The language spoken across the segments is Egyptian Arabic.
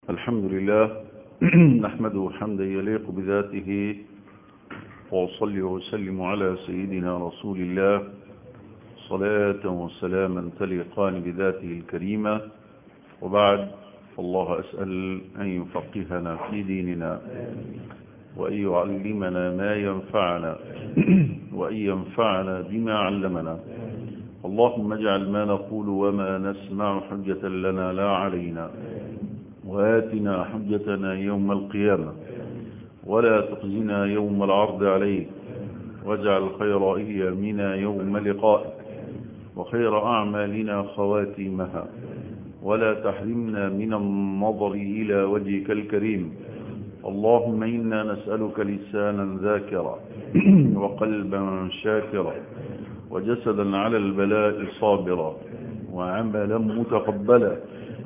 الحمد لله نحمده حمدا يليق بذاته وأصلي وأسلم على سيدنا رسول الله صلاة وسلاما تليقان بذاته الكريمة وبعد فالله أسأل أن يفقهنا في ديننا وأن يعلمنا ما ينفعنا وأن ينفعنا بما علمنا اللهم اجعل ما نقول وما نسمع حجة لنا لا علينا وآتنا حجتنا يوم القيامة ولا تخزنا يوم العرض عليك واجعل خير أيامنا يوم لقائك وخير أعمالنا خواتيمها ولا تحرمنا من النظر إلى وجهك الكريم اللهم إنا نسألك لسانا ذاكرا وقلبا شاكرا وجسدا على البلاء صابرا وعملا متقبلا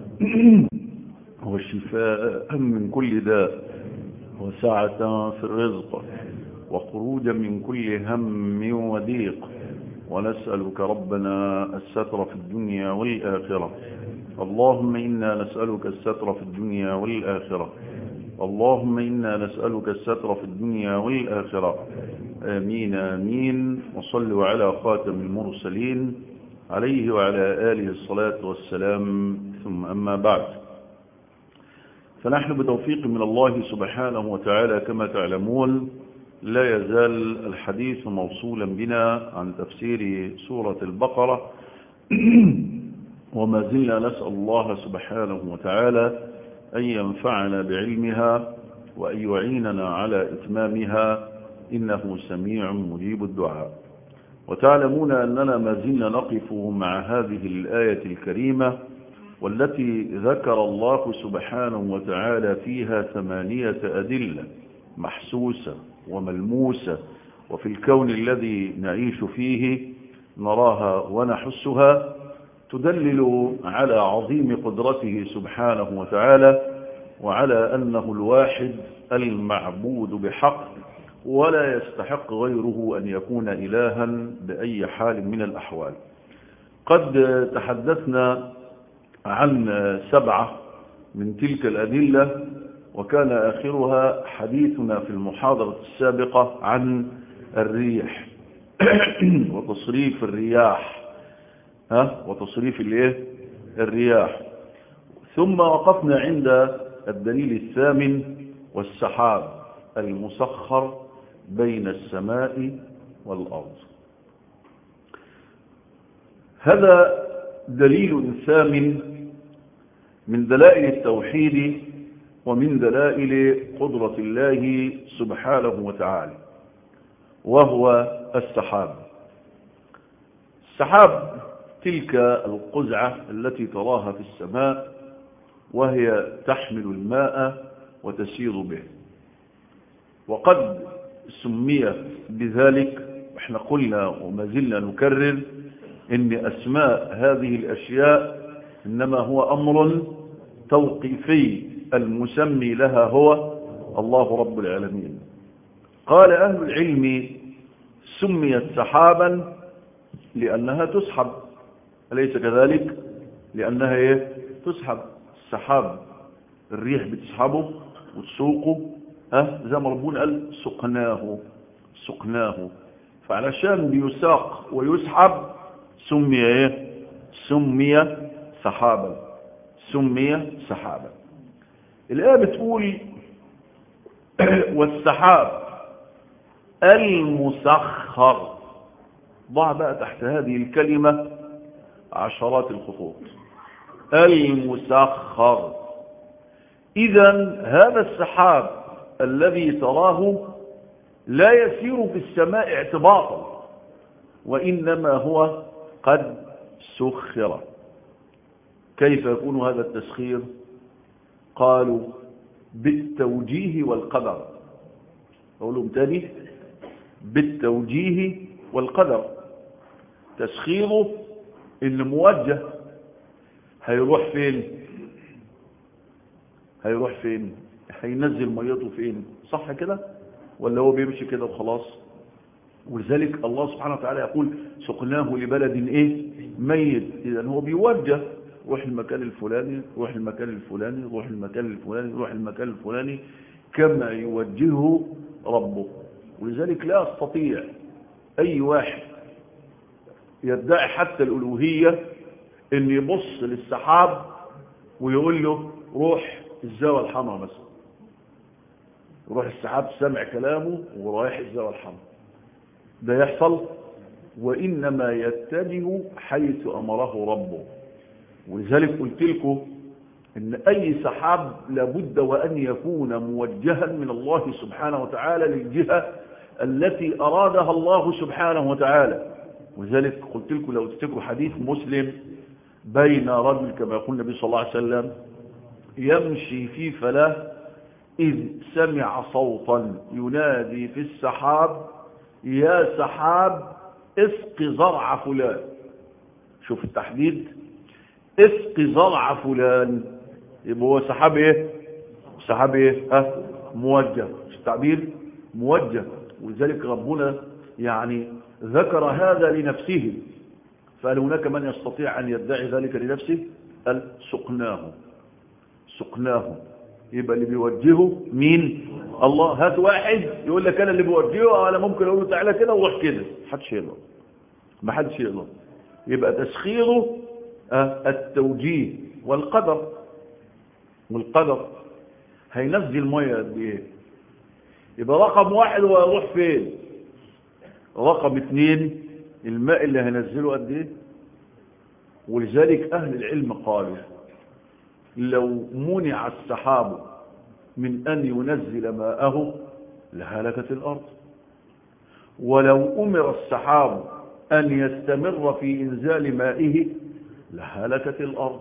وشفاء من كل داء وسعة في الرزق وخروجا من كل هم وضيق ونسألك ربنا الستر في الدنيا والآخرة اللهم إنا نسألك الستر في الدنيا والآخرة اللهم إنا نسألك الستر في الدنيا والآخرة آمين آمين وصلوا على خاتم المرسلين عليه وعلى آله الصلاة والسلام ثم أما بعد فنحن بتوفيق من الله سبحانه وتعالى كما تعلمون لا يزال الحديث موصولا بنا عن تفسير سورة البقرة وما زلنا نسأل الله سبحانه وتعالى أن ينفعنا بعلمها وأن يعيننا على إتمامها إنه سميع مجيب الدعاء وتعلمون أننا ما زلنا نقف مع هذه الآية الكريمة والتي ذكر الله سبحانه وتعالى فيها ثمانية أدلة محسوسة وملموسة وفي الكون الذي نعيش فيه نراها ونحسها تدلل على عظيم قدرته سبحانه وتعالى وعلى أنه الواحد المعبود بحق ولا يستحق غيره أن يكون إلها بأي حال من الأحوال قد تحدثنا عن سبعة من تلك الأدلة وكان آخرها حديثنا في المحاضرة السابقة عن الريح وتصريف الرياح ها وتصريف الايه الرياح ثم وقفنا عند الدليل الثامن والسحاب المسخر بين السماء والأرض هذا دليل ثامن من دلائل التوحيد ومن دلائل قدرة الله سبحانه وتعالى وهو السحاب السحاب تلك القزعة التي تراها في السماء وهي تحمل الماء وتسير به وقد سمي بذلك احنا قلنا وما زلنا نكرر ان اسماء هذه الاشياء انما هو امر توقيفي المسمي لها هو الله رب العالمين قال اهل العلم سميت سحابا لانها تسحب أليس كذلك لأنها إيه؟ تسحب السحاب الريح بتسحبه وتسوقه ها زي ما ربنا قال سقناه سقناه فعلشان بيساق ويسحب سمي ايه سمي سحابا سمي سحابا الآية بتقول والسحاب المسخر ضع بقى تحت هذه الكلمة عشرات الخطوط المسخر إذا هذا السحاب الذي تراه لا يسير في السماء اعتباطا وإنما هو قد سخر كيف يكون هذا التسخير قالوا بالتوجيه والقدر أقولهم تاني بالتوجيه والقدر تسخيره اللي موجه هيروح فين هيروح فين هينزل ميته فين صح كده ولا هو بيمشي كده وخلاص ولذلك الله سبحانه وتعالى يقول سقناه لبلد ايه ميت اذا هو بيوجه روح المكان الفلاني روح المكان الفلاني روح المكان الفلاني روح المكان الفلاني كما يوجهه ربه ولذلك لا يستطيع أي واحد يدعي حتى الألوهية ان يبص للسحاب ويقول له روح الزاوية الحمراء مثلا يروح السحاب سمع كلامه ورايح الزاوية الحمراء ده يحصل وإنما يتجه حيث أمره ربه ولذلك قلت لكم ان اي سحاب لابد وان يكون موجها من الله سبحانه وتعالى للجهة التي ارادها الله سبحانه وتعالى ولذلك قلت لكم لو تفتكروا حديث مسلم بين رجل كما يقول النبي صلى الله عليه وسلم يمشي في فلاه إذ سمع صوتا ينادي في السحاب يا سحاب اسق زرع فلان شوف التحديد اسق زرع فلان يبقى هو سحاب ايه سحاب ايه ها موجه مش التعبير موجه ولذلك ربنا يعني ذكر هذا لنفسه فهل هناك من يستطيع ان يدعي ذلك لنفسه قال سقناه سقناه يبقى اللي بيوجهه مين الله هات واحد يقول لك انا اللي بوجهه انا ممكن اقول له تعالى كده وروح كده محدش يقدر ما حدش يقدر يبقى تسخيره التوجيه والقدر والقدر هينزل ميه قد ايه يبقى رقم واحد هو يروح فين رقم اثنين الماء اللي هينزله قد ايه ولذلك اهل العلم قالوا لو منع السحاب من ان ينزل ماءه لهلكت الارض ولو امر السحاب ان يستمر في انزال مائه لهلكت الارض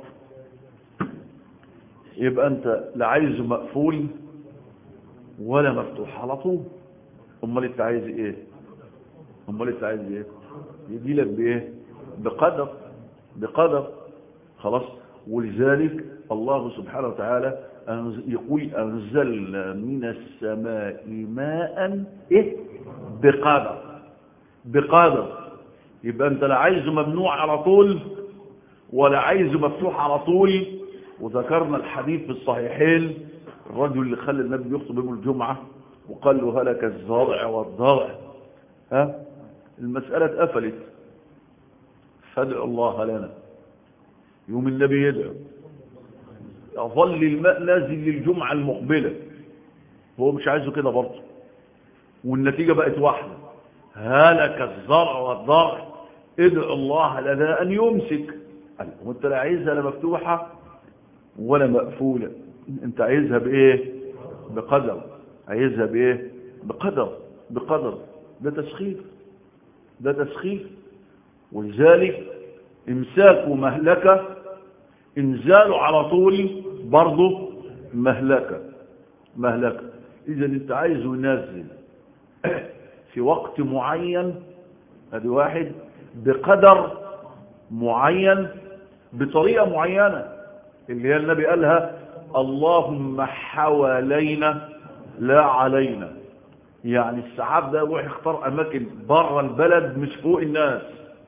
يبقى انت لا عايزه مقفول ولا مفتوح على طول امال انت عايز ايه امال انت عايز ايه يجي لك بايه بقدر بقدر خلاص ولذلك الله سبحانه وتعالى يقول انزلنا من السماء ماء ايه بقدر بقدر يبقى انت لا عايزه ممنوع على طول ولا عايزه مفتوح على طول وذكرنا الحديث في الصحيحين الرجل اللي خلى النبي يخطب يوم الجمعة وقال له هلك الزرع والضرع ها المسألة اتقفلت فادعوا الله لنا يوم النبي يدعو يظل الماء نازل للجمعة المقبلة هو مش عايزه كده برضه والنتيجة بقت واحدة هلك الزرع والضرع ادعوا الله لنا أن يمسك قال وانت لا عايزها لا مفتوحة ولا مقفولة انت عايزها بايه بقدر عايزها بايه بقدر بقدر ده تسخيف ده تسخيف ولذلك امساك مهلكة انزاله على طول برضه مهلكة مهلكة اذا انت عايزه ينزل في وقت معين ادي واحد بقدر معين بطريقة معينة اللي هي النبي قالها اللهم حوالينا لا علينا يعني السحاب ده يروح يختار اماكن بره البلد مش فوق الناس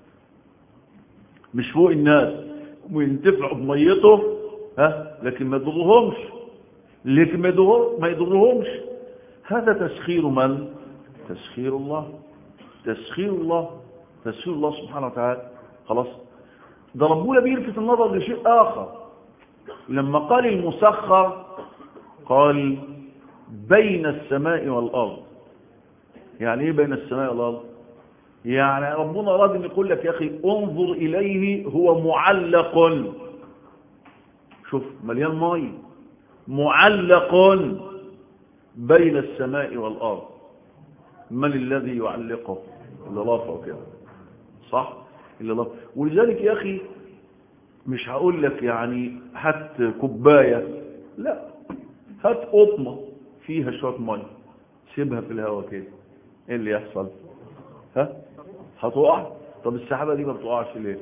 مش فوق الناس وينتفعوا بميته ها لكن ما يضرهمش لكن ما يضر ما يضرهمش هذا تسخير من تسخير الله تسخير الله تسخير الله سبحانه وتعالى خلاص ده ربنا بيلفت النظر لشيء اخر لما قال المسخر قال بين السماء والارض يعني ايه بين السماء والارض يعني ربنا اراد ان يقول لك يا اخي انظر اليه هو معلق شوف مليان مي معلق بين السماء والارض من الذي يعلقه الا الله فوق كده صح الا الله ولذلك يا اخي مش هقول لك يعني هات كوبايه لا هات قطمه فيها شويه ميه سيبها في الهواء كده ايه اللي يحصل ها هتقع طب السحابه دي ما بتقعش ليه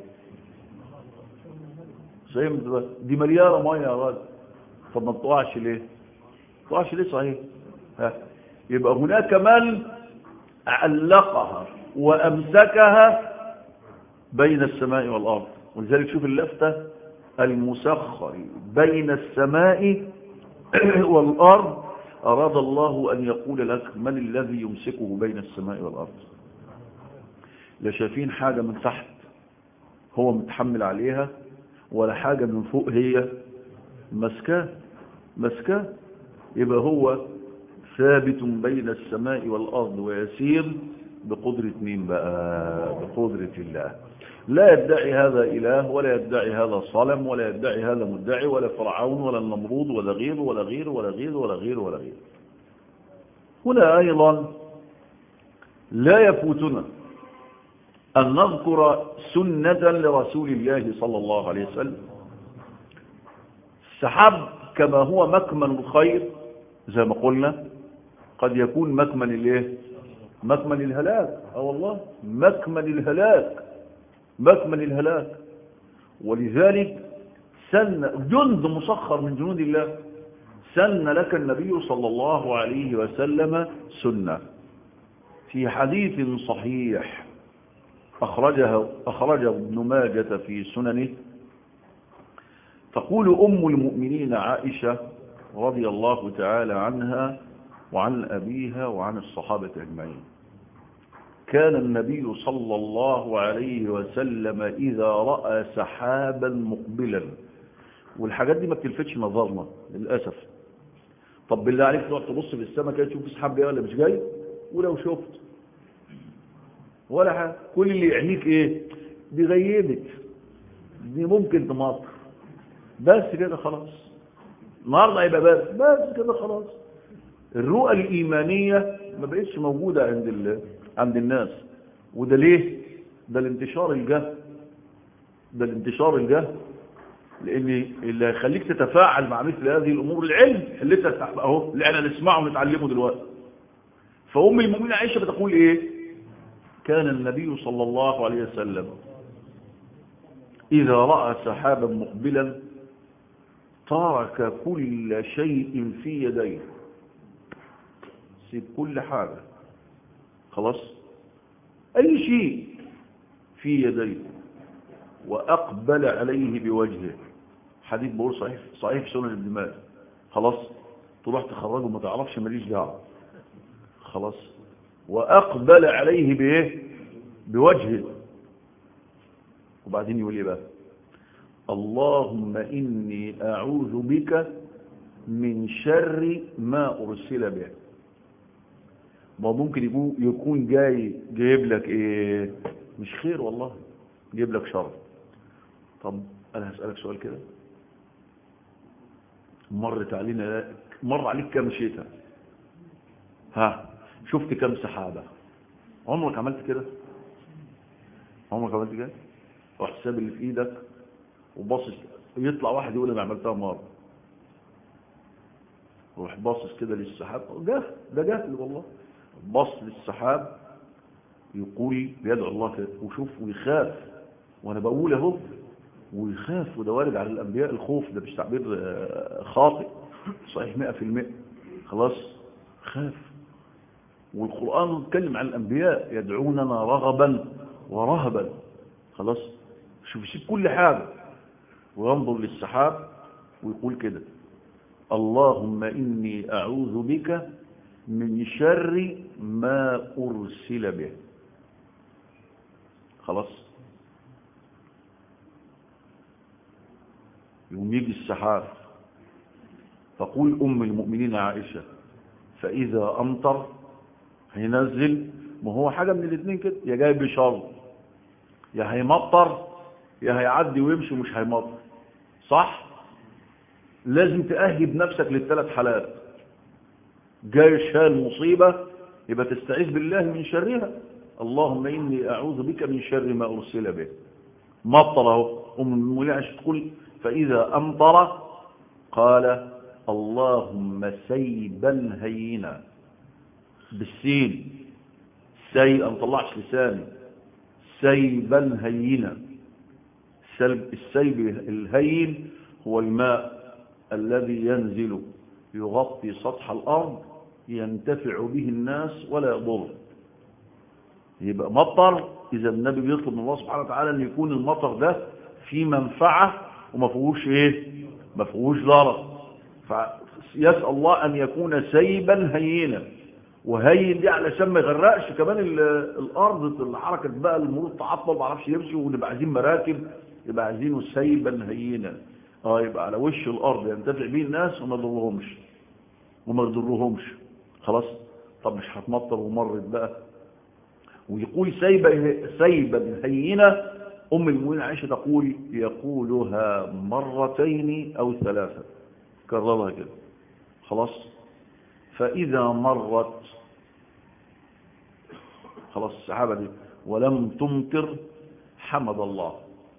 زي ما دي ملياره ميه يا راجل طب ما بتقعش ليه ما بتقعش ليه صحيح ها يبقى هناك من علقها وامسكها بين السماء والارض ولذلك شوف اللفته المسخر بين السماء والأرض أراد الله أن يقول لك من الذي يمسكه بين السماء والأرض لا شايفين حاجة من تحت هو متحمل عليها ولا حاجة من فوق هي مسكاه مسكاه يبقى هو ثابت بين السماء والأرض ويسير بقدرة مين بقى بقدرة الله لا يدعي هذا إله ولا يدعي هذا صنم ولا يدعي هذا مدعي ولا فرعون ولا النمرود ولا غيره ولا غيره ولا غيره ولا غيره ولا غيره هنا أيضا لا يفوتنا أن نذكر سنة لرسول الله صلى الله عليه وسلم السحاب كما هو مكمن الخير زي ما قلنا قد يكون مكمن الايه مكمن الهلاك اه والله مكمن الهلاك مكمن الهلاك ولذلك سن جند مسخر من جنود الله سن لك النبي صلى الله عليه وسلم سنة في حديث صحيح أخرجه, أخرجه ابن ماجة في سننه تقول أم المؤمنين عائشة رضي الله تعالى عنها وعن أبيها وعن الصحابة أجمعين كان النبي صلى الله عليه وسلم إذا رأى سحابا مقبلا والحاجات دي ما بتلفتش نظرنا للأسف طب بالله عليك تقعد تبص في السماء كده تشوف سحاب جاي ولا مش جاي ولو شفت ولا حاجة كل اللي يعنيك ايه دي غيبت دي ممكن تمطر بس كده خلاص النهارده هيبقى بس بس كده خلاص الرؤى الإيمانية ما بقتش موجودة عند ال... عند الناس وده ليه ده الانتشار الجهل ده الانتشار الجهل لان اللي هيخليك تتفاعل مع مثل هذه الامور العلم اللي انت اهو اللي احنا نسمعه ونتعلمه دلوقتي فام المؤمنين عائشه بتقول ايه كان النبي صلى الله عليه وسلم اذا راى سحابا مقبلا ترك كل شيء في يديه سيب كل حاجه خلاص اي شيء في يديه واقبل عليه بوجهه حديث بقول صحيح صحيح في سنن ابن ماجه خلاص تروح تخرجه ما تعرفش ماليش دعوه خلاص واقبل عليه بايه بوجهه وبعدين يقول ايه بقى اللهم اني اعوذ بك من شر ما ارسل به ما ممكن يكون يكون جاي جايب لك ايه مش خير والله جايب لك شر طب انا هسالك سؤال كده مرت علينا مر عليك كام شتاء ها شفت كام سحابه عمرك عملت كده عمرك عملت كده واحساب اللي في ايدك وباصص يطلع واحد يقول انا عملتها مره روح باصص كده للسحاب جهل ده جهل والله بص للسحاب يقول بيدعو الله كده وشوف ويخاف وانا بقول اهو ويخاف وده وارد على الانبياء الخوف ده مش تعبير خاطئ صحيح 100% خلاص خاف والقرآن اتكلم عن الأنبياء يدعوننا رغبا ورهبا خلاص شوف يسيب كل حاجة وينظر للسحاب ويقول كده اللهم إني أعوذ بك من شر ما أرسل به خلاص يوم يجي السحاب تقول أم المؤمنين عائشة فإذا أمطر هينزل ما هو حاجة من الاثنين كده يا جاي بشر يا هيمطر يا هيعدي ويمشي ومش هيمطر صح لازم تأهب نفسك للثلاث حالات جاي شال مصيبة يبقى تستعيذ بالله من شرها اللهم إني أعوذ بك من شر ما أرسل به مطر اهو أم المؤمنين تقول فإذا أمطر قال اللهم سيبا هينا بالسين سي أن طلعش لساني سيبا هينا السيب الهين هو الماء الذي ينزل يغطي سطح الأرض ينتفع به الناس ولا يضر يبقى مطر إذا النبي بيطلب من الله سبحانه وتعالى أن يكون المطر ده في منفعة وما فيهوش ايه ما فيهوش ضرر فيسأل الله ان يكون سيبا هينا وهين دي علشان ما يغرقش كمان الارض الحركه بقى المرور تعطل ما عرفش يمشي ونبقى عايزين مراكب يبقى عايزينه سيبا هينا اه يبقى على وش الارض ينتفع بيه الناس وما يضرهمش وما يضرهمش خلاص طب مش هتمطر ومرت بقى ويقول سيبا سيبا هينا ام المؤمنين عائشه تقول يقولها مرتين او ثلاثه كررها كده خلاص فاذا مرت خلاص السحابه دي ولم تمطر حمد الله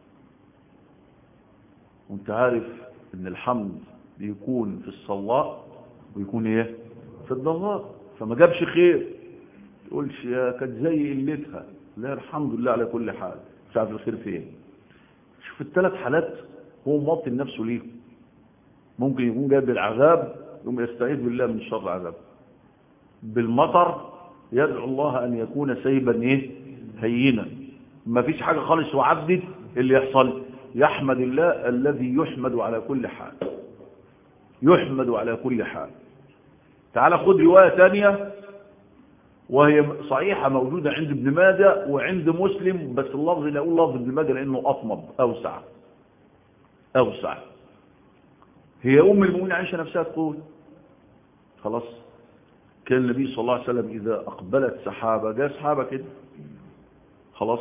وانت عارف ان الحمد بيكون في الصلاء ويكون ايه في الضراء فما جابش خير تقولش يا كانت زي قلتها لا الحمد لله على كل حال مش عارف الخير فين شوف الثلاث حالات هو موطن نفسه ليه ممكن يكون جايب العذاب يقوم يستعيذ بالله من شر العذاب بالمطر يدعو الله ان يكون سيبا ايه هينا ما فيش حاجه خالص وعدت اللي يحصل يحمد الله الذي يحمد على كل حال يحمد على كل حال تعال خد رواية ثانية وهي صحيحة موجودة عند ابن ماجه وعند مسلم بس اللفظ اللي أقول لفظ ابن ماجه لأنه أطمب أوسع أوسع هي أم المؤمنين عائشة نفسها تقول خلاص كان النبي صلى الله عليه وسلم إذا أقبلت سحابة جاء سحابة كده خلاص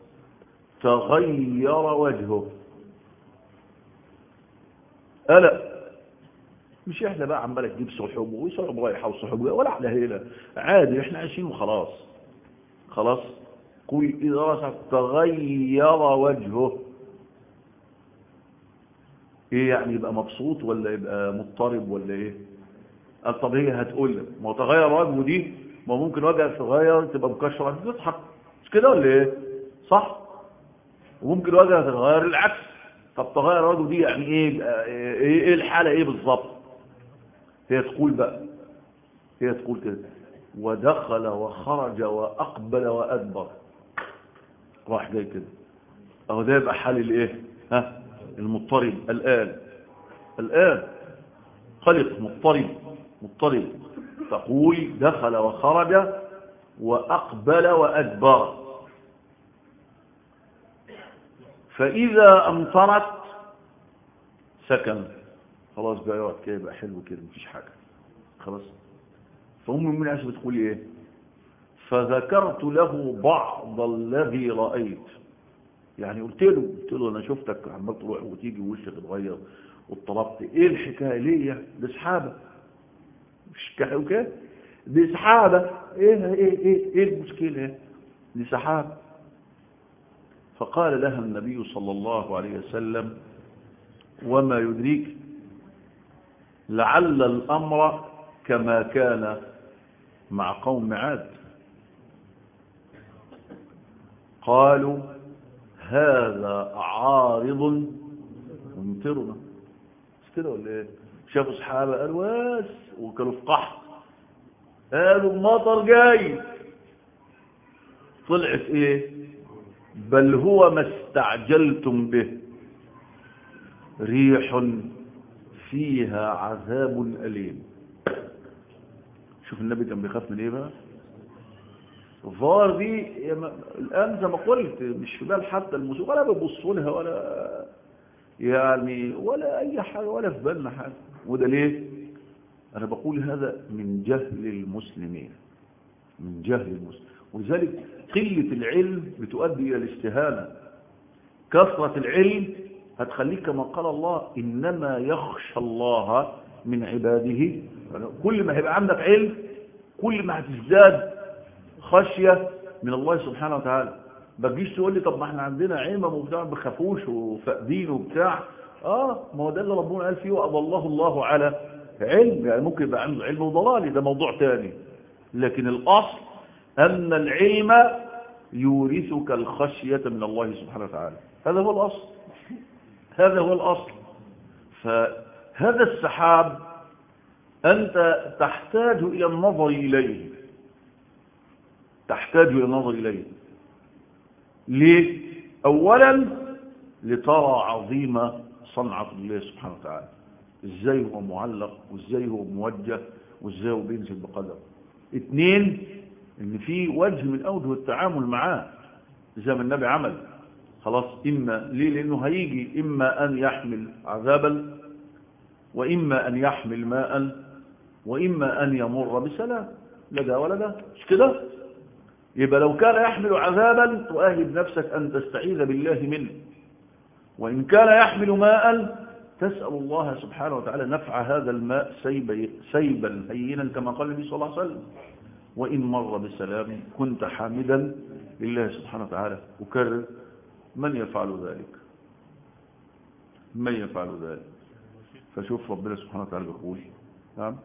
تغير وجهه ألا مش احنا بقى عمالة تجيب صحب وصحب رايحة وصحب ولا على هنا عادي احنا عايشين وخلاص خلاص قل إذا رأسك تغير وجهه ايه يعني يبقى مبسوط ولا يبقى مضطرب ولا ايه قال طب هي هتقول لك ما تغير وجهه دي ما ممكن وجهك تغير تبقى مكشره تضحك مش كده ولا ايه صح وممكن وجهك تغير العكس طب تغير وجهه دي يعني ايه ايه, إيه الحاله ايه بالظبط هي تقول بقى هي تقول كده ودخل وخرج واقبل وادبر راح جاي كده اهو ده يبقى حال الايه ها المضطرب الان الان خلق مضطرب مضطرب تقول دخل وخرج واقبل وادبر فاذا امطرت سكن خلاص بقى يقعد كده يبقى حلو كده مفيش حاجه خلاص فام من عائشه بتقول ايه فذكرت له بعض الذي رايت يعني قلت له قلت له انا شفتك عمال تروح وتيجي وشك اتغير واضطربت ايه الحكايه ليه دي سحابه مش كده دي سحابه ايه ايه ايه ايه المشكله دي سحابه فقال لها النبي صلى الله عليه وسلم وما يدريك لعل الأمر كما كان مع قوم عاد قالوا هذا عارض ممطرنا مش كده ولا ايه شافوا صحابه قالوا واس وكانوا في قحط قالوا المطر جاي طلعت ايه بل هو ما استعجلتم به ريح فيها عذاب أليم شوف النبي كان بيخاف من ايه بقى الظاهر دي الآن زي ما قلت مش في بال حتى الموسيقى ولا بيبصوا لها ولا يعني ولا أي حاجة ولا في بالنا حاجة وده ليه أنا بقول هذا من جهل المسلمين من جهل المسلمين ولذلك قلة العلم بتؤدي إلى الاستهانة كثرة العلم هتخليك كما قال الله إنما يخشى الله من عباده كل ما هيبقى عندك علم كل ما هتزداد خشية من الله سبحانه وتعالى ما تجيش تقول لي طب ما احنا عندنا علم وبتاع ما بخافوش وفاقدين وبتاع اه ما هو ده اللي ربنا قال فيه واضله الله على علم يعني ممكن يبقى عنده علم وضلالي ده موضوع تاني لكن الاصل ان العلم يورثك الخشية من الله سبحانه وتعالى هذا هو الاصل هذا هو الأصل فهذا السحاب أنت تحتاج إلى النظر إليه تحتاج إلى النظر إليه ليه؟ أولا لترى عظيم صنعة الله سبحانه وتعالى ازاي هو معلق وازاي هو موجه وازاي هو بينزل بقدر اثنين ان في وجه من اوجه التعامل معاه زي ما النبي عمل خلاص اما ليه لانه هيجي اما ان يحمل عذابا واما ان يحمل ماء واما ان يمر بسلام لا ده ولا ده مش كده يبقى لو كان يحمل عذابا تؤهب نفسك ان تستعيذ بالله منه وان كان يحمل ماء تسأل الله سبحانه وتعالى نفع هذا الماء سيبا, سيبا هينا كما قال النبي صلى الله عليه وسلم وإن مر بسلام كنت حامدا لله سبحانه وتعالى أكرر من يفعل ذلك من يفعل ذلك فشوف ربنا سبحانه وتعالى يقول نعم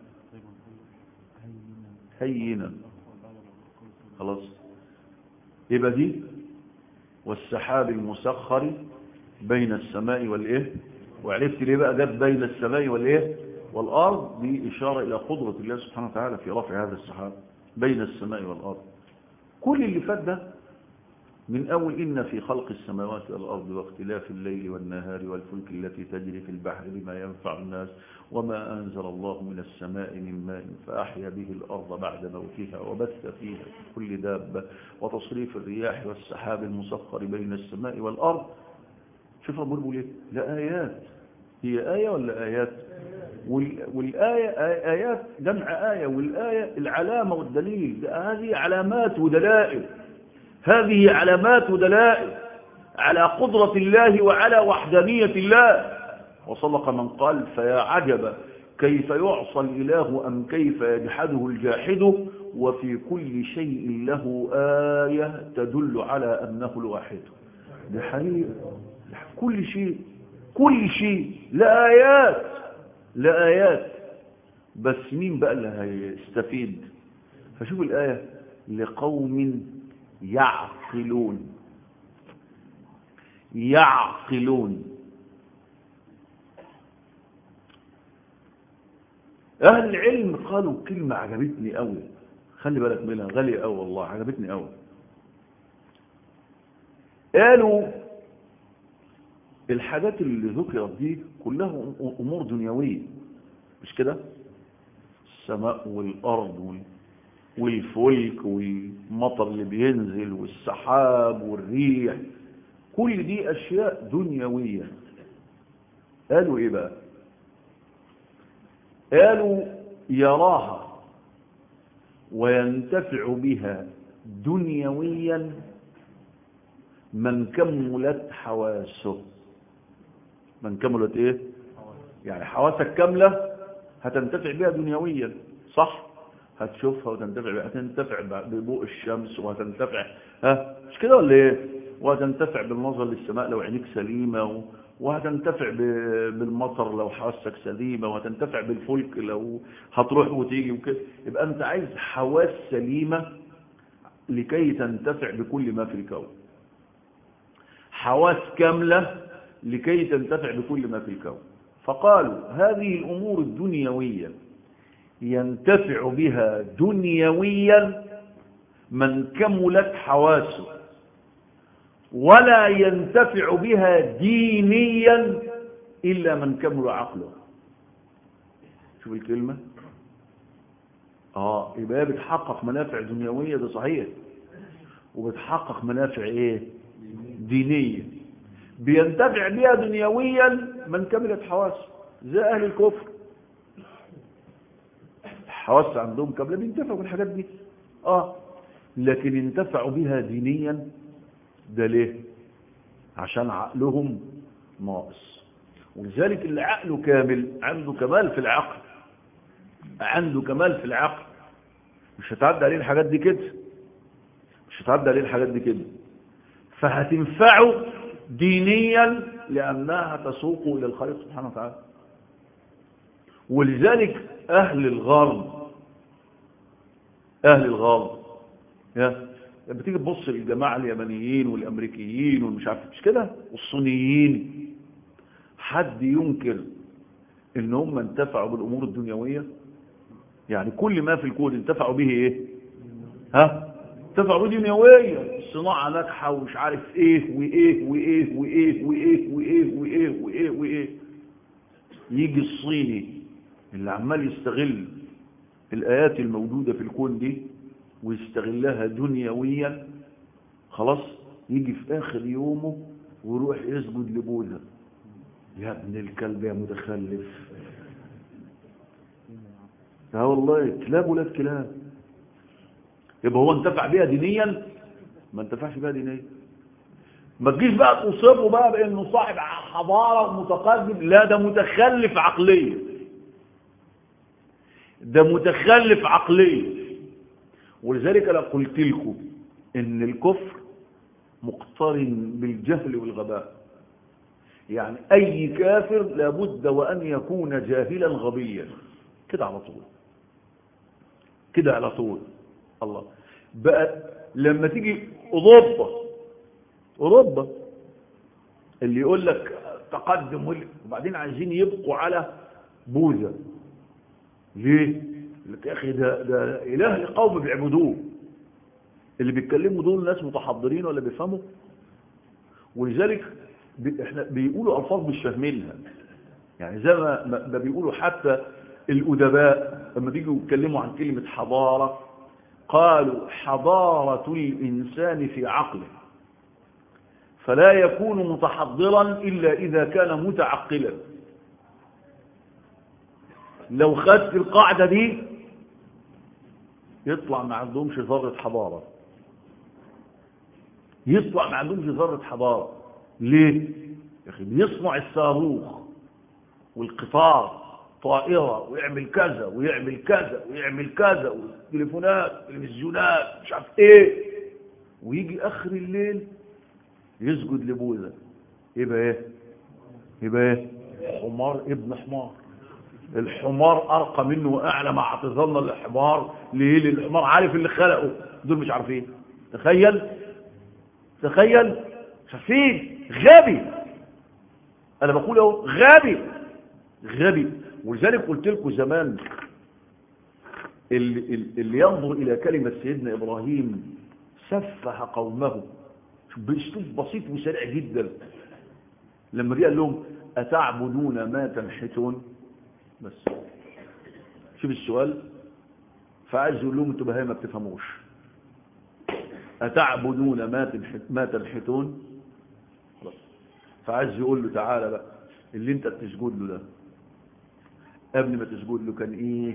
هينا خلاص يبقى دي والسحاب المسخر بين السماء والإيه وعرفت ليه بقى جت بين السماء والايه والارض دي اشاره الى قدره الله سبحانه وتعالى في رفع هذا السحاب بين السماء والارض كل اللي فات ده من اول ان في خلق السماوات والارض واختلاف الليل والنهار والفلك التي تجري في البحر بما ينفع الناس وما انزل الله من السماء من ماء فاحيا به الارض بعد موتها وبث فيها كل دابه وتصريف الرياح والسحاب المسخر بين السماء والارض شوف ربنا بيقول ايه لآيات هي آية ولا آيات والآية آيات جمع آية والآية العلامة والدليل هذه علامات ودلائل هذه علامات ودلائل على قدرة الله وعلى وحدانية الله وصدق من قال فيا عجب كيف يعصى الإله أم كيف يجحده الجاحد وفي كل شيء له آية تدل على أنه الواحد ده حقيقة كل شيء كل شيء لآيات لآيات بس مين بقى اللي هيستفيد فشوف الآية لقوم يعقلون يعقلون أهل العلم قالوا كلمة عجبتني قوي خلي بالك منها غالية قوي والله عجبتني قوي قالوا الحاجات اللي ذكرت دي كلها امور دنيويه مش كده السماء والارض والفلك والمطر اللي بينزل والسحاب والريح كل دي اشياء دنيويه قالوا ايه بقى قالوا يراها وينتفع بها دنيويا من كملت حواسه من كملت ايه يعني حواسك كاملة هتنتفع بها دنيويا صح هتشوفها وتنتفع بها هتنتفع بضوء الشمس وهتنتفع ها مش كده ولا ايه وهتنتفع بالنظر للسماء لو عينيك سليمة وهتنتفع بالمطر لو حواسك سليمة وهتنتفع بالفلك لو هتروح وتيجي وكده يبقى انت عايز حواس سليمة لكي تنتفع بكل ما في الكون حواس كاملة لكي تنتفع بكل ما في الكون فقالوا هذه الأمور الدنيوية ينتفع بها دنيويا من كملت حواسه ولا ينتفع بها دينيا إلا من كمل عقله شوف الكلمة اه يبقى بتحقق منافع دنيوية ده صحيح وبتحقق منافع ايه دينية بينتفع بها دنيويا من كملت حواسه زي اهل الكفر الحواس عندهم كامله بينتفعوا بالحاجات دي اه لكن انتفعوا بها دينيا ده ليه عشان عقلهم ناقص ولذلك اللي عقله كامل عنده كمال في العقل عنده كمال في العقل مش هتعدي عليه الحاجات دي كده مش هتعدي عليه الحاجات دي كده فهتنفعه دينيا لأنها تسوق إلى الخالق سبحانه وتعالى ولذلك أهل الغرب أهل الغرب يا بتيجي تبص للجماعة اليابانيين والأمريكيين والمش عارف مش كده والصينيين حد ينكر ان هم انتفعوا بالامور الدنيوية يعني كل ما في الكون انتفعوا به ايه ها انتفعوا به دنيوية صناعة ناجحة ومش عارف ايه وايه وايه وايه وايه وايه وايه وايه وايه يجي الصيني اللي عمال يستغل الآيات الموجودة في الكون دي ويستغلها دنيويا خلاص يجي في آخر يومه ويروح يسجد لبوذا يا ابن الكلب يا متخلف اه والله كلاب ولاد كلاب يبقى هو انتفع بيها دينيا ما انتفعش بيها دينيا ما تجيش بقى توصفه بقى بانه صاحب حضاره متقدم لا ده متخلف عقليا ده متخلف عقليا ولذلك انا قلت لكم ان الكفر مقترن بالجهل والغباء يعني اي كافر لابد وان يكون جاهلا غبيا كده على طول كده على طول الله بقى لما تيجي اوروبا اوروبا اللي يقول لك تقدم وبعدين عايزين يبقوا على بوذا ليه لك يا اخي ده ده اله لقوم بيعبدوه اللي بيتكلموا دول ناس متحضرين ولا بيفهموا ولذلك بي احنا بيقولوا الفاظ مش فاهمينها يعني زي ما, ما بيقولوا حتى الادباء لما بيجوا يتكلموا عن كلمه حضاره قالوا حضاره الانسان في عقله فلا يكون متحضرا الا اذا كان متعقلا لو خدت القاعده دي يطلع ما عندهمش ذره حضاره يطلع ما عندهمش ذره حضاره ليه يا اخي بيصنع الصاروخ والقطار طائرة ويعمل كذا ويعمل كذا ويعمل كذا والتليفونات تلفزيونات مش عارف ايه ويجي اخر الليل يسجد لبوذا يبقى ايه يبقى ايه حمار ابن حمار الحمار ارقى منه واعلى مع اعتذارنا للحمار ليه للحمار عارف اللي خلقه دول مش عارفين تخيل تخيل شايفين غبي انا بقول اهو غبي غبي ولذلك قلت لكم زمان اللي, اللي ينظر الى كلمة سيدنا ابراهيم سفه قومه باسلوب بسيط وسريع جدا لما جه قال لهم اتعبدون ما تنحتون بس شوف السؤال فعايز يقول لهم انتوا بهاي ما بتفهموش اتعبدون ما تنحت ما تنحتون خلاص فعايز يقول له تعالى بقى اللي انت بتسجد له ده قبل ما تسجد له كان ايه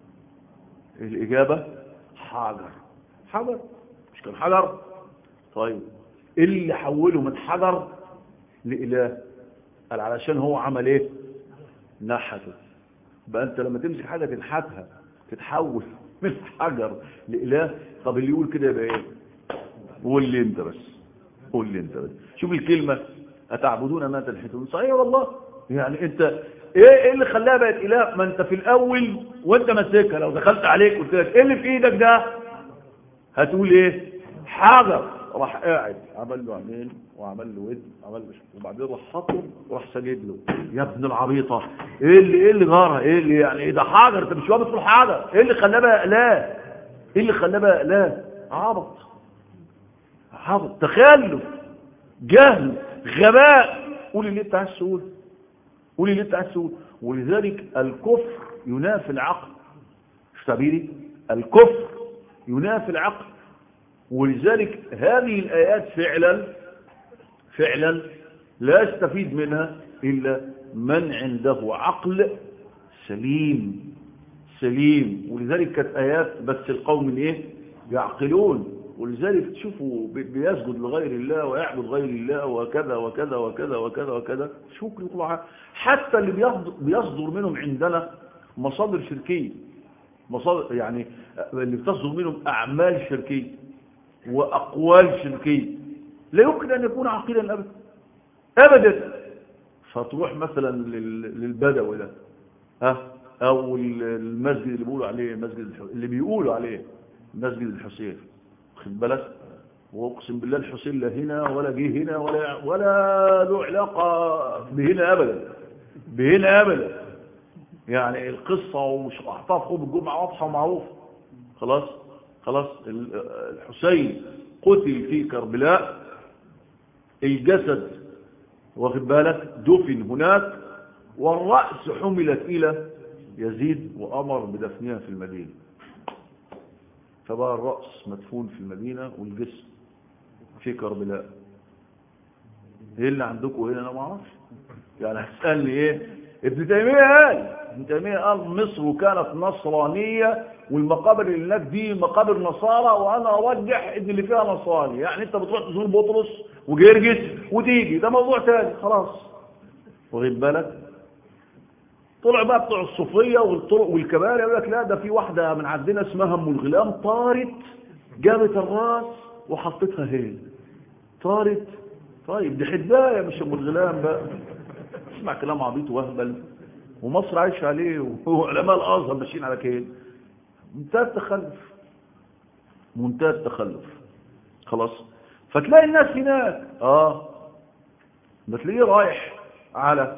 الاجابه حجر حجر مش كان حجر طيب ايه اللي حوله من حجر لاله قال علشان هو عمل ايه نحته بقى انت لما تمسك حاجه تنحتها تتحول من حجر لاله طب اللي يقول كده يبقى ايه قول لي انت بس قول لي انت بس شوف الكلمه اتعبدون ما تنحتون صحيح والله يعني انت ايه ايه اللي خلاها بقت اله ما انت في الاول وانت ماسكها لو دخلت عليك قلت لك ايه اللي في ايدك ده هتقول ايه حجر راح قاعد عمل له عينين وعمل له ود عمل له وبعدين راح حطه وراح سجد له يا ابن العبيطه ايه اللي ايه اللي جارها ايه اللي يعني ايه ده حجر انت مش واقف في حجر ايه اللي خلاه بقى اله ايه اللي خلاه بقى اله عبط عبط تخلف جهل غباء قول اللي انت عايز تقول قول اللي انت عايز تقول ولذلك الكفر ينافي العقل مش تعبيري الكفر ينافي العقل ولذلك هذه الآيات فعلا فعلا لا يستفيد منها إلا من عنده عقل سليم سليم ولذلك كانت آيات بس القوم ايه يعقلون ولذلك تشوفوا بيسجد لغير الله ويعبد غير الله وكذا وكذا وكذا وكذا وكذا شكر طبعا حتى اللي بيصدر, بيصدر منهم عندنا مصادر شركية مصادر يعني اللي بتصدر منهم أعمال شركية وأقوال شركية لا يمكن أن يكون عقيلا أبدا أبدا فتروح مثلا للبدوي ده ها أو المسجد اللي بيقولوا عليه مسجد اللي بيقولوا عليه مسجد الحسين خد بالك واقسم بالله الحسين لا هنا ولا جه هنا ولا ولا له علاقه بهنا ابدا بهنا ابدا يعني القصه ومش احطها في خطبه الجمعه واضحه ومعروفه خلاص خلاص الحسين قتل في كربلاء الجسد واخد بالك دفن هناك والرأس حملت إلى يزيد وأمر بدفنها في المدينة فبقى الرأس مدفون في المدينة والجسم في كربلاء ايه اللي عندكم هنا انا ما اعرفش يعني هتسالني ايه ابن تيميه قال ابن تيميه قال مصر كانت نصرانيه والمقابر اللي هناك دي مقابر نصارى وانا ارجح ان اللي فيها نصراني يعني انت بتروح تزور بطرس وجرجس وتيجي ده موضوع تاني خلاص واخد بالك طلع بقى بتوع الصوفيه والطرق والكباري يقول لك لا ده في واحده من عندنا اسمها ام الغلام طارت جابت الراس وحطيتها هنا طارت طيب دي حدايه مش ام الغلام بقى اسمع كلام عبيط وهبل ومصر عايش عليه وعلماء الازهر ماشيين على كده منتهى التخلف منتهى التخلف خلاص فتلاقي الناس هناك اه بتلاقيه رايح على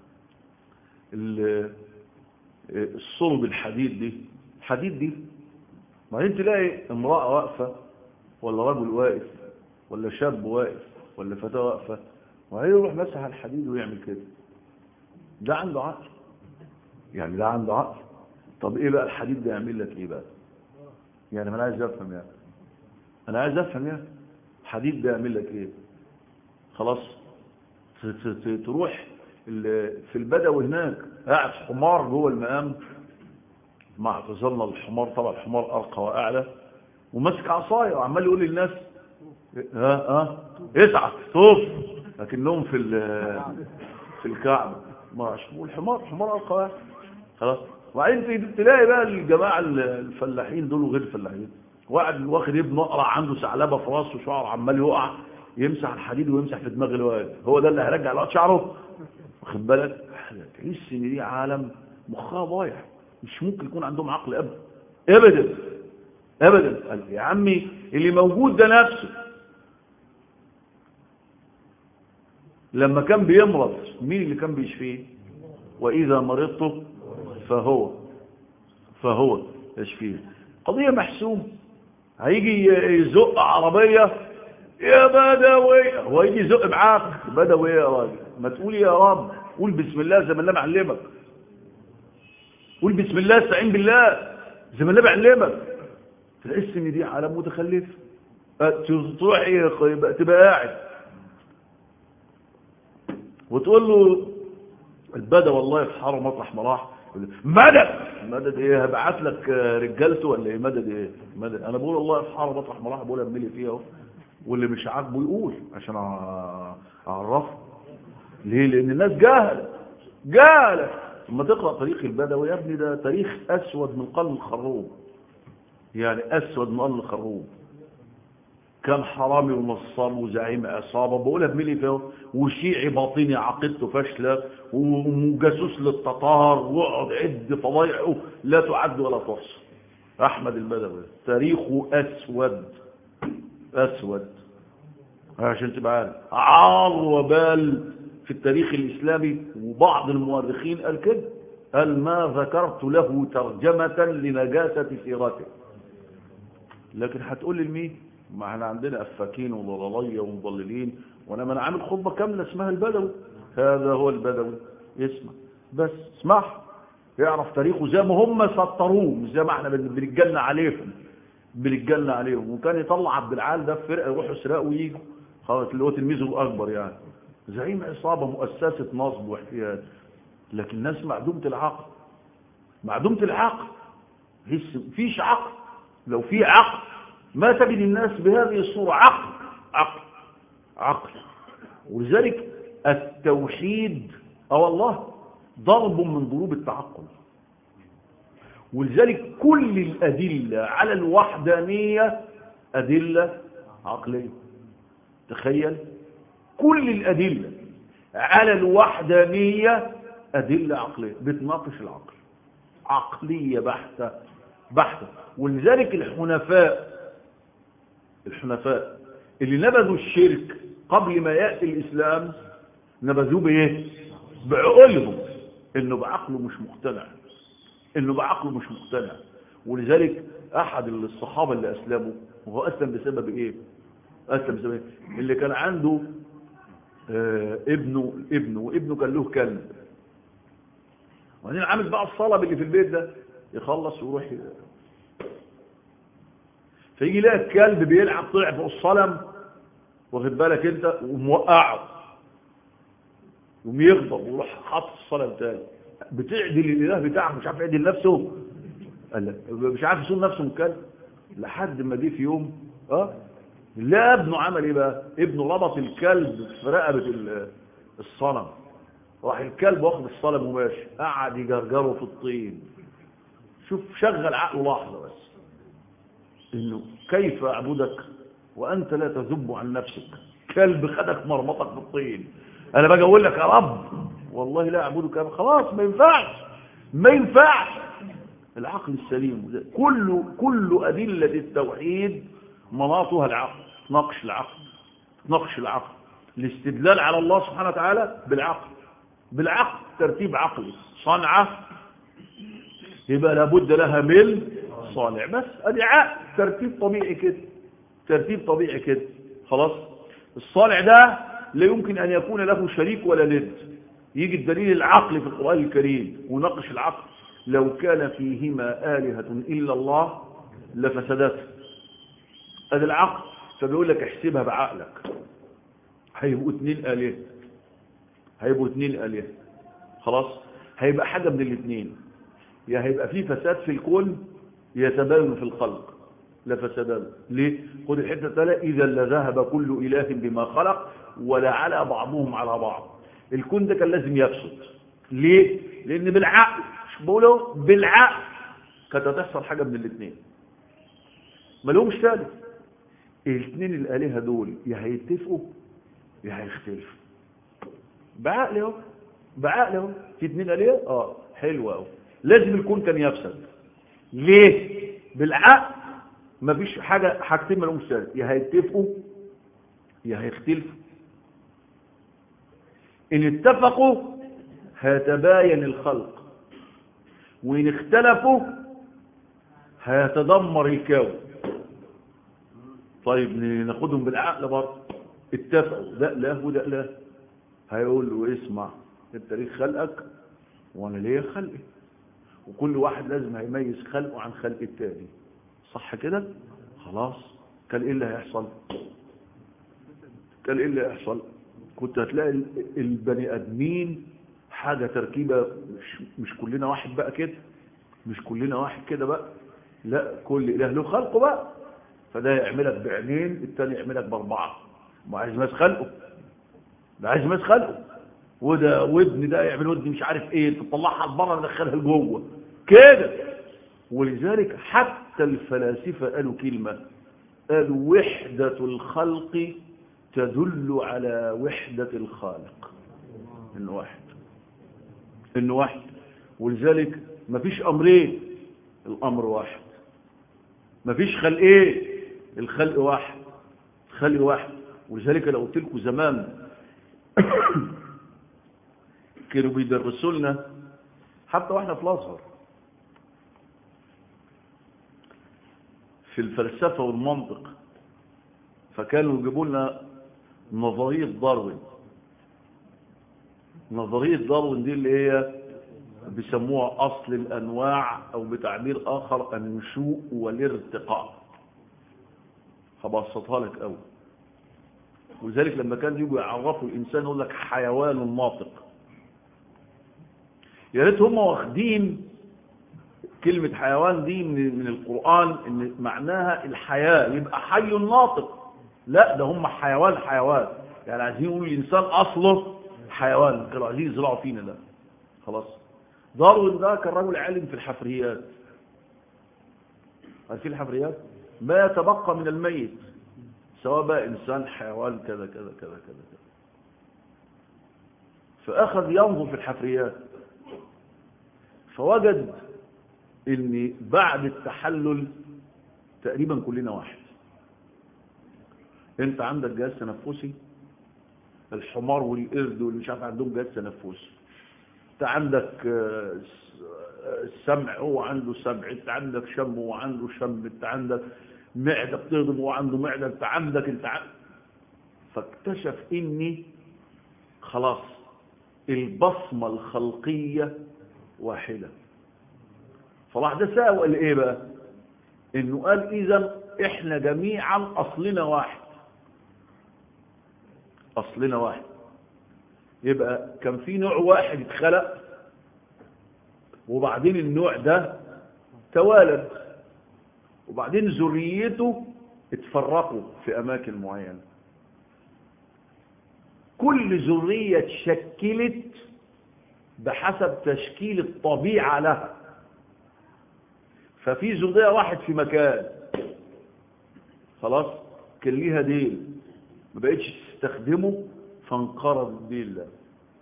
الصلب الحديد دي الحديد دي بعدين تلاقي امرأة واقفة ولا رجل واقف ولا شاب واقف ولا فتاة واقفة وبعدين يروح مسح الحديد ويعمل كده ده عنده عقل يعني ده عنده عقل طب ايه بقى الحديد ده يعمل لك ايه بقى يعني ما انا عايز افهم يعني انا عايز افهم يعني الحديد ده يعمل لك ايه خلاص تروح في البدوي هناك قاعد حمار جوه المقام مع اعتزلنا الحمار طبعا الحمار ارقى واعلى وماسك عصايه وعمال يقول للناس ها ها اسعى طوف لكنهم في في الكعبه ما الحمار حمار ارقى واعلى خلاص وبعدين تلاقي بقى الجماعه الفلاحين دول وغير الفلاحين واحد واخد ابنه اقرع عنده ثعلبه في راسه وشعره عمال يقع يمسح الحديد ويمسح في دماغ الواد هو ده اللي هيرجع الواد شعره واخد بالك تحس ان دي عالم مخها ضايع مش ممكن يكون عندهم عقل ابدا ابدا ابدا قال يا عمي اللي موجود ده نفسه لما كان بيمرض مين اللي كان بيشفيه واذا مرضت فهو فهو يشفيه قضيه محسوم هيجي يزق عربيه يا بدوي هو يجي يزق معاك بدوي يا راجل ما تقول يا رب قول بسم الله زي ما الله معلمك قول بسم الله استعين بالله زي ما الله معلمك تحس ان دي عالم متخلف تروح ايه تبقى قاعد وتقول له البدا والله في حاره مطرح مراح مدد مدد ايه هبعت لك رجالته ولا ايه مدد ايه مدد انا بقول والله في حاره مطرح مراح بقول املي فيها اهو واللي مش عاجبه يقول عشان اعرفه ليه لان الناس جاهله جاهله لما تقرا تاريخ البدوي يا ابني ده تاريخ اسود من قلب الخروب يعني اسود من قلب الخروب كان حرامي ونصاب وزعيم عصابه بقولها بملي فيه وشيعي باطني عقيدته فاشله وجاسوس للتتار واقعد عد فضايعه لا تعد ولا تحصى احمد البدوي تاريخه اسود اسود عشان تبقى عارف عار وبال في التاريخ الاسلامي وبعض المؤرخين قال كده قال ما ذكرت له ترجمه لنجاسه سيرته لكن هتقول لي لمين ما احنا عندنا افاكين وضلاليه ومضللين وانا ما انا عامل خطبه كامله اسمها البدوي هذا هو البدوي اسمع بس اسمع يعرف تاريخه زي ما هم سطروه مش زي ما احنا بنتجلى عليهم بنتجلى عليهم وكان يطلع عبد العال ده في فرقه يروحوا يسرقوا ويجوا خلاص اللي هو تلميذه الاكبر يعني زعيم عصابه مؤسسه نصب واحتيال لكن الناس معدومه العقل معدومه العقل فيش عقل لو في عقل ما تجد الناس بهذه الصورة عقل عقل عقل ولذلك التوحيد اه والله ضرب من ضروب التعقل ولذلك كل الأدلة على الوحدانية أدلة عقلية تخيل كل الأدلة على الوحدانية أدلة عقلية بتناقش العقل عقلية بحتة بحتة ولذلك الحنفاء الحنفاء اللي نبذوا الشرك قبل ما يأتي الإسلام نبذوه بإيه بعقولهم إنه بعقله مش مقتنع إنه بعقله مش مقتنع ولذلك أحد الصحابة اللي أسلموا وهو أسلم بسبب إيه اسلم سبيل اللي كان عنده آه ابنه ابنه وابنه كان له كلب وبعدين عامل بقى الصلب اللي في البيت ده يخلص ويروح ي- فيجي يلاقي الكلب بيلعب طلع فوق الصنم واخد بالك انت وموقعه يقوم يغضب ويروح حاطط الصنم تاني بتعدل الاله بتاعك مش عارف يعدل نفسه قال لك مش عارف يصون نفسه من الكلب لحد ما جه في يوم اه لا ابنه عمل ايه بقى ابنه ربط الكلب في رقبه ال- الصنم راح الكلب واخد الصنم وماشي قعد يجرجره في الطين شوف شغل عقله لحظه بس انه كيف اعبدك وانت لا تذب عن نفسك كلب خدك مرمطك في الطين انا باجي اقول لك يا رب والله لا اعبدك أبدا. خلاص ما ينفعش ما ينفعش العقل السليم كل كل ادله التوحيد مناطها العقل نقش العقل نقش العقل الاستدلال على الله سبحانه وتعالى بالعقل بالعقل ترتيب عقلي صنعه يبقى لابد لها من صانع بس ادي عقل ترتيب طبيعي كده ترتيب طبيعي كده خلاص الصانع ده لا يمكن ان يكون له شريك ولا ند يجي الدليل العقلي في القران الكريم ونقش العقل لو كان فيهما آلهة إلا الله لفسدت ادي العقل فبيقول لك احسبها بعقلك هيبقوا اتنين آلهة هيبقوا اتنين آلهة خلاص هيبقى حاجة من الاثنين يا هيبقى في فساد في الكون يتبين في الخلق لفسدان ليه خد الحته الثانيه اذا لذهب كل اله بما خلق ولعلى بعضهم على بعض الكون ده كان لازم يفسد ليه لان بالعقل مش بقوله بالعقل كانت هتحصل حاجه من الاثنين ما لهمش ثالث الاثنين الالهه دول يا هيتفقوا يا هيختلفوا بعقل اهو بعقل اهو في اثنين الهه اه حلو اهو لازم الكون كان يفسد ليه بالعقل مفيش حاجه حاجتين ما لهمش ثالث يا هيتفقوا يا هيختلفوا ان اتفقوا هيتباين الخلق وان اختلفوا هيتدمر الكون طيب ناخدهم بالعقل برضه اتفقوا ده لا وده لا هيقول له اسمع انت ليه خلقك وانا ليه خلقي وكل واحد لازم هيميز خلقه عن خلق التاني صح كده خلاص كان ايه اللي هيحصل كان ايه اللي هيحصل كنت هتلاقي ال- البني ادمين حاجه تركيبه مش, مش كلنا واحد بقى كده مش كلنا واحد كده بقى لا كل اله له خلقه بقى فده يعملك بعينين التاني يعملك باربعه ما عايز ماس خلقه ده عايز ماس خلقه وده ودن ده يعمل ودن مش عارف ايه تطلعها لبره تدخلها لجوه كده ولذلك حتى الفلاسفه قالوا كلمه قالوا وحده الخلق تدل على وحده الخالق انه واحد انه واحد ولذلك مفيش امرين الامر واحد مفيش خلقين الخلق واحد الخلق واحد ولذلك لو قلت لكم زمان كانوا بيدرسوا لنا حتى واحنا في الازهر في الفلسفه والمنطق فكانوا يجيبوا لنا نظريه داروين نظريه داروين دي اللي هي بيسموها اصل الانواع او بتعبير اخر النشوء والارتقاء هبسطها لك قوي ولذلك لما كان يجوا يعرفوا الانسان يقول لك حيوان ناطق يا ريت هم واخدين كلمة حيوان دي من من القرآن ان معناها الحياة يبقى حي ناطق لا ده هم حيوان حيوان يعني عايزين يقولوا الانسان اصله حيوان كانوا عايزين يزرعوا فينا ده خلاص داروين ده كان رجل عالم في الحفريات عارفين الحفريات ما يتبقى من الميت سواء بقى انسان حيوان كذا كذا كذا كذا كذا فاخذ ينظر في الحفريات فوجد ان بعد التحلل تقريبا كلنا واحد انت عندك جهاز تنفسي الحمار والقرد واللي مش عارف عندهم جهاز تنفسي انت عندك آه، س- آه، سمع هو عنده سمع انت عندك شم هو عنده شم انت عندك معدة بتهضم وعنده معدة انت عندك انت عندك فاكتشف اني خلاص البصمة الخلقية واحدة فراح ده سأل ايه بقى انه قال اذا احنا جميعا اصلنا واحد اصلنا واحد يبقى كان في نوع واحد اتخلق وبعدين النوع ده توالد وبعدين ذريته اتفرقوا في اماكن معينه كل ذريه اتشكلت بحسب تشكيل الطبيعه لها ففي ذريه واحد في مكان خلاص كان ليها ديل ما بقتش تستخدمه فانقرض الديل ده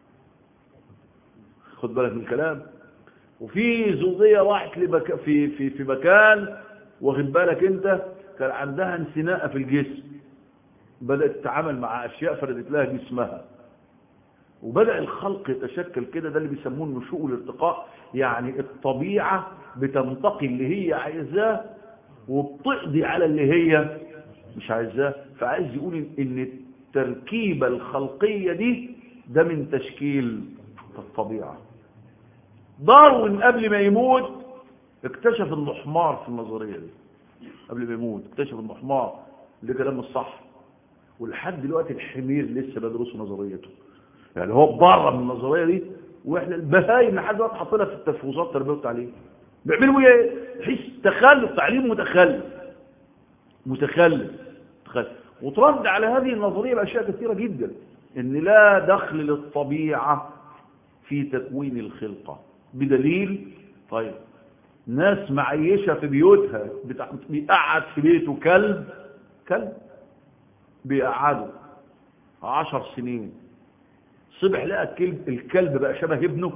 خد بالك من الكلام وفي زوضية واحد لبك في في في مكان واخد بالك انت كان عندها انسناء في الجسم بدأت تتعامل مع اشياء فردت لها جسمها وبدأ الخلق يتشكل كده ده اللي بيسموه النشوء والارتقاء يعني الطبيعة بتنتقي اللي هي عايزاه وبتقضي على اللي هي مش عايزاه فعايز يقول ان التركيبة الخلقية دي ده من تشكيل الطبيعة داروين قبل ما يموت اكتشف انه حمار في النظريه دي قبل ما يموت اكتشف انه حمار اللي كلام الصح ولحد دلوقتي الحمير لسه بدرسوا نظريته يعني هو بره من النظريه دي واحنا البهايم لحد دلوقتي حاطينها في التفويضات التربيه والتعليم بيعملوا ايه؟ تحس تخلف تعليم متخلف متخلف متخلف وترد على هذه النظريه باشياء كثيره جدا ان لا دخل للطبيعه في تكوين الخلقه بدليل طيب ناس معيشة في بيوتها بيقعد في بيته كلب كلب بيقعده عشر سنين صبح لقى الكلب الكلب بقى شبه ابنه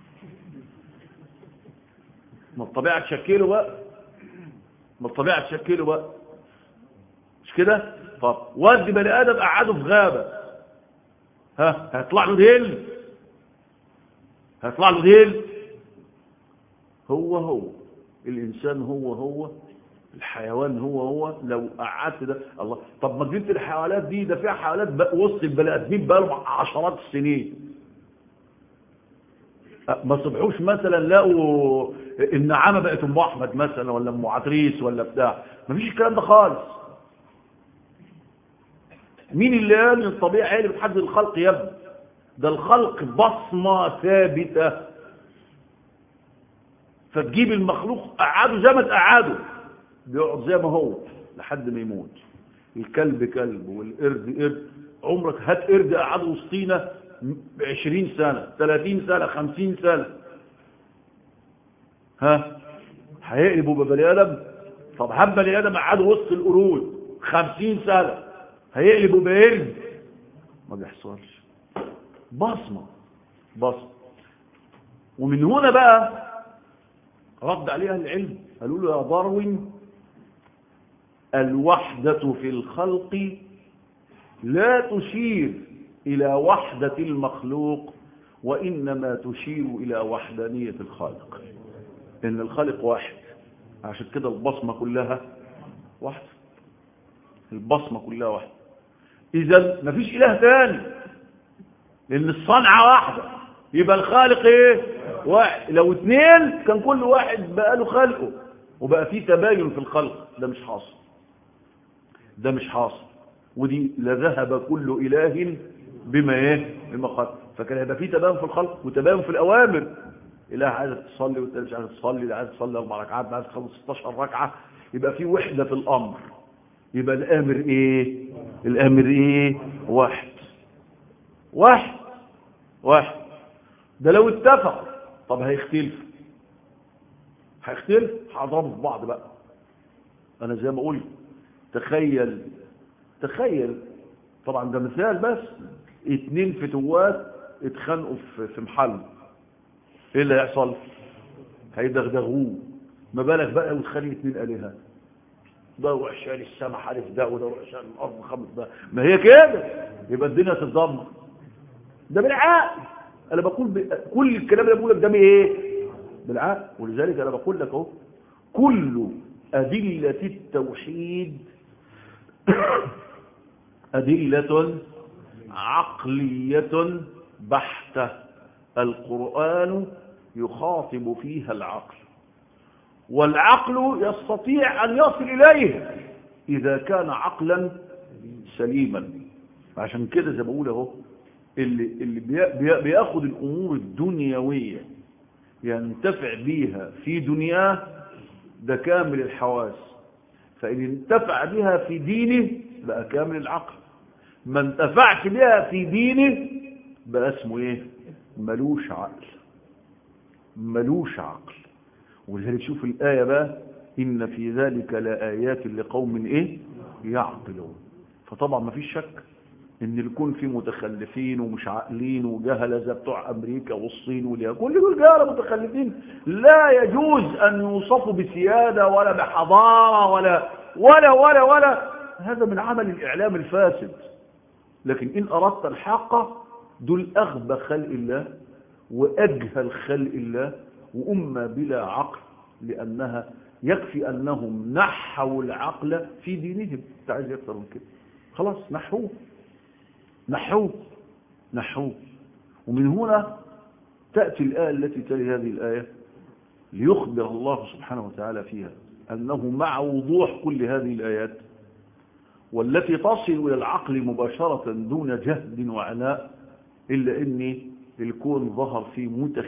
ما الطبيعة تشكله بقى ما الطبيعة تشكله بقى مش كده طب ودي بني ادم قعده في غابة ها هيطلع له ديل هيطلع له ديل هو هو الإنسان هو هو الحيوان هو هو لو قعدت ده الله طب ما جبت الحيوانات دي ده فيها حيوانات وسط البني ادمين بقى لهم عشرات السنين ما صبحوش مثلا لقوا النعامه بقت ام احمد مثلا ولا ام عتريس ولا بتاع ما فيش الكلام ده خالص مين اللي قال ان الطبيعه هي اللي بتحدد الخلق يا ابني ده الخلق بصمه ثابته فتجيب المخلوق قعده زي ما تقعده بيقعد زي ما هو لحد ما يموت الكلب كلب والقرد قرد عمرك هات قرد قعده وسطينا 20 سنة 30 سنة 50 سنة ها هيقلبوا ببني ادم طب هب بني ادم قعده وسط القرود 50 سنة هيقلبوا بقرد ما بيحصلش بصمة بصمة ومن هنا بقى رد عليها العلم قالوا له يا داروين الوحدة في الخلق لا تشير إلى وحدة المخلوق وإنما تشير إلى وحدانية الخالق إن الخالق واحد عشان كده البصمة كلها واحدة البصمة كلها واحدة إذا مفيش إله تاني لأن الصنعة واحدة يبقى الخالق إيه واحد لو اثنين كان كل واحد بقى له خلقه وبقى فيه تباين في الخلق ده مش حاصل ده مش حاصل ودي لذهب كل إله بما ايه بما خلق فكان هيبقى فيه تباين في الخلق وتباين في الأوامر إله عايز تصلي والتاني مش عايز تصلي اللي عايز تصلي أربع ركعات عايز تخلص 16 ركعة يبقى في وحدة في الأمر يبقى الآمر إيه الآمر إيه واحد واحد واحد ده لو اتفق طب هيختلف هيختلف هضربوا في بعض بقى انا زي ما قلت تخيل تخيل طبعا ده مثال بس اتنين فتوات اتخانقوا في في محل ايه اللي هيحصل هيدغدغوه ما بالك بقى وتخلي اتنين الهه ده يروح شال السما حارف ده وده يروح شال الارض خمس ده ما هي كده يبقى الدنيا تتدمر ده بالعقل انا بقول ب... كل الكلام اللي بقوله ده بايه بالعقل ولذلك انا بقول لك اهو كل أدلة التوحيد أدلة عقلية بحتة القرآن يخاطب فيها العقل والعقل يستطيع أن يصل إليه إذا كان عقلا سليما عشان كده زي ما بقول اهو اللي, اللي بياخد الأمور الدنيوية ينتفع بيها في دنياه ده كامل الحواس فإن انتفع بها في دينه بقى كامل العقل ما انتفعش بها في دينه بقى اسمه ايه ملوش عقل ملوش عقل ولذلك شوف الآية بقى إن في ذلك لآيات لقوم إيه يعقلون فطبعا ما فيش شك إن الكون فيه متخلفين ومش عاقلين وجهلة زي بتوع أمريكا والصين واليابان كل دول جهلة متخلفين لا يجوز أن يوصفوا بسيادة ولا بحضارة ولا ولا ولا ولا هذا من عمل الإعلام الفاسد لكن إن أردت الحق دول أغبى خلق الله وأجهل خلق الله وأمة بلا عقل لأنها يكفي أنهم نحوا العقل في دينهم تعالى أكثر من كده خلاص نحوه نحوه نحوه ومن هنا تأتي الآية التي تلي هذه الآية ليخبر الله سبحانه وتعالى فيها أنه مع وضوح كل هذه الآيات والتي تصل إلى العقل مباشرة دون جهد وعناء إلا أن الكون ظهر فيه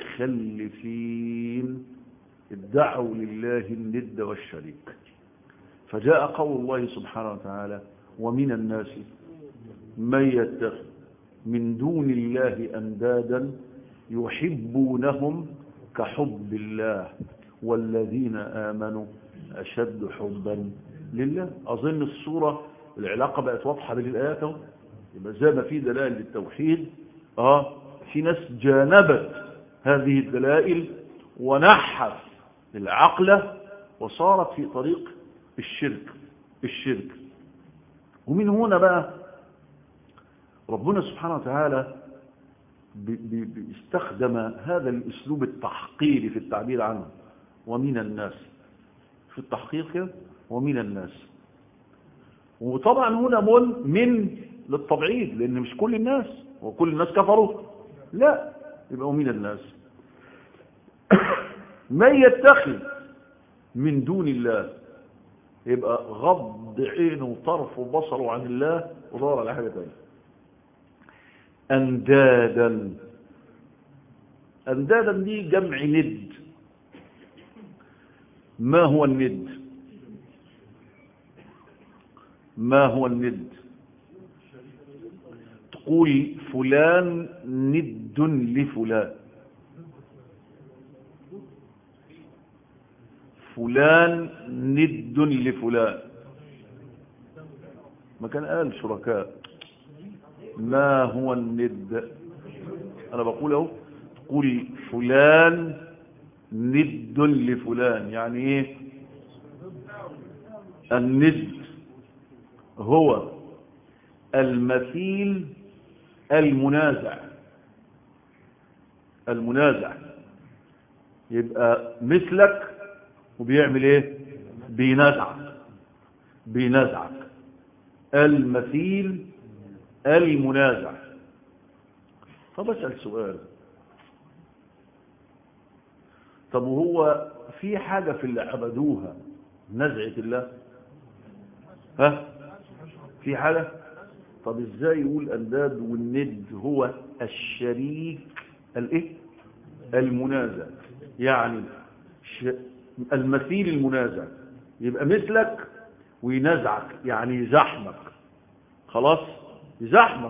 متخلفين ادعوا لله الند والشريك فجاء قول الله سبحانه وتعالى ومن الناس من يتخذ من دون الله أندادا يحبونهم كحب الله والذين آمنوا أشد حبا لله أظن الصورة العلاقة بقت واضحة بين الآيات اهو يبقى زي ما في دلائل للتوحيد اه في ناس جانبت هذه الدلائل ونحت العقل وصارت في طريق الشرك الشرك ومن هنا بقى ربنا سبحانه وتعالى استخدم هذا الاسلوب التحقيري في التعبير عنه ومن الناس في التحقيق كده ومن الناس وطبعا هنا من من للتبعيد لان مش كل الناس وكل الناس كفروا لا يبقى ومن الناس من يتخذ من دون الله يبقى غض عينه وطرف وبصره عن الله ودور على حاجه ثانيه اندادا اندادا دي جمع ند ما هو الند ما هو الند تقول فلان ند لفلان فلان ند لفلان ما كان قال شركاء ما هو الند انا بقول اهو تقول فلان ند لفلان يعني ايه الند هو المثيل المنازع المنازع يبقى مثلك وبيعمل ايه بينازعك بينازعك المثيل المنازع طب اسال سؤال طب وهو في حاجه في اللي عبدوها نزعه الله ها في حاجه طب ازاي يقول انداد والند هو الشريك الايه المنازع يعني المثيل المنازع يبقى مثلك وينازعك يعني يزحمك خلاص يزحمك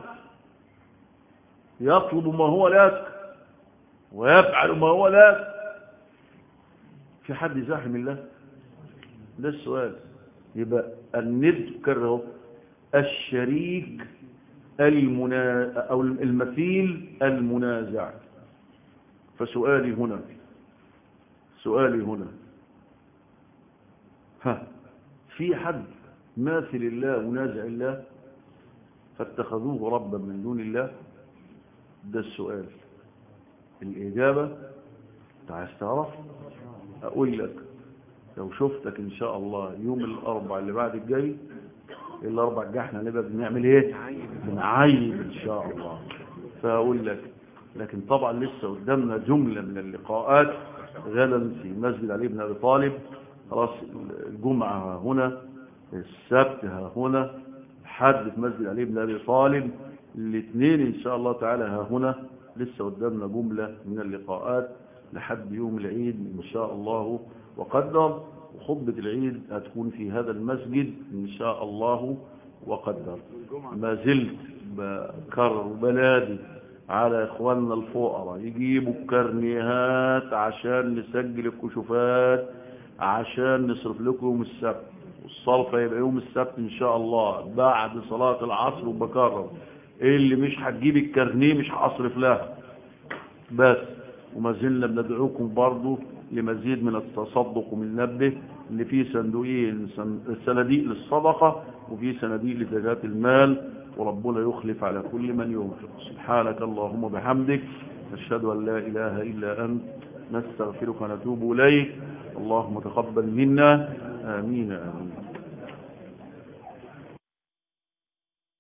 يطلب ما هو لك ويفعل ما هو لك في حد يزاحم الله ده السؤال يبقى الند كره الشريك المنا او المثيل المنازع فسؤالي هنا سؤالي هنا ها في حد ماثل الله منازع الله فاتخذوه ربا من دون الله ده السؤال الإجابة تعال تعرف أقول لك لو شفتك ان شاء الله يوم الاربع اللي بعد الجاي الاربع الجاي احنا هنبقى بنعمل ايه بنعيد ان شاء الله فاقول لك لكن طبعا لسه قدامنا جملة من اللقاءات غدا في مسجد علي بن ابي طالب خلاص الجمعة هنا السبت ها هنا الحد في مسجد علي بن ابي طالب الاثنين ان شاء الله تعالى ها هنا لسه قدامنا جملة من اللقاءات لحد يوم العيد ان شاء الله وقدر وخطبة العيد هتكون في هذا المسجد ان شاء الله وقدر ما زلت بكرر بلادي على اخواننا الفقراء يجيبوا الكرنيهات عشان نسجل الكشوفات عشان نصرف لكم يوم السبت والصرف هيبقى يوم السبت ان شاء الله بعد صلاة العصر وبكرر اللي مش هتجيب الكرنيه مش هصرف لها بس وما زلنا بندعوكم برضو لمزيد من التصدق ومن نبه اللي فيه صندوقين صناديق للصدقة وفي صناديق لزكاة المال وربنا يخلف على كل من ينفق سبحانك اللهم وبحمدك نشهد أن لا إله إلا أنت نستغفرك ونتوب إليك اللهم تقبل منا آمين آمين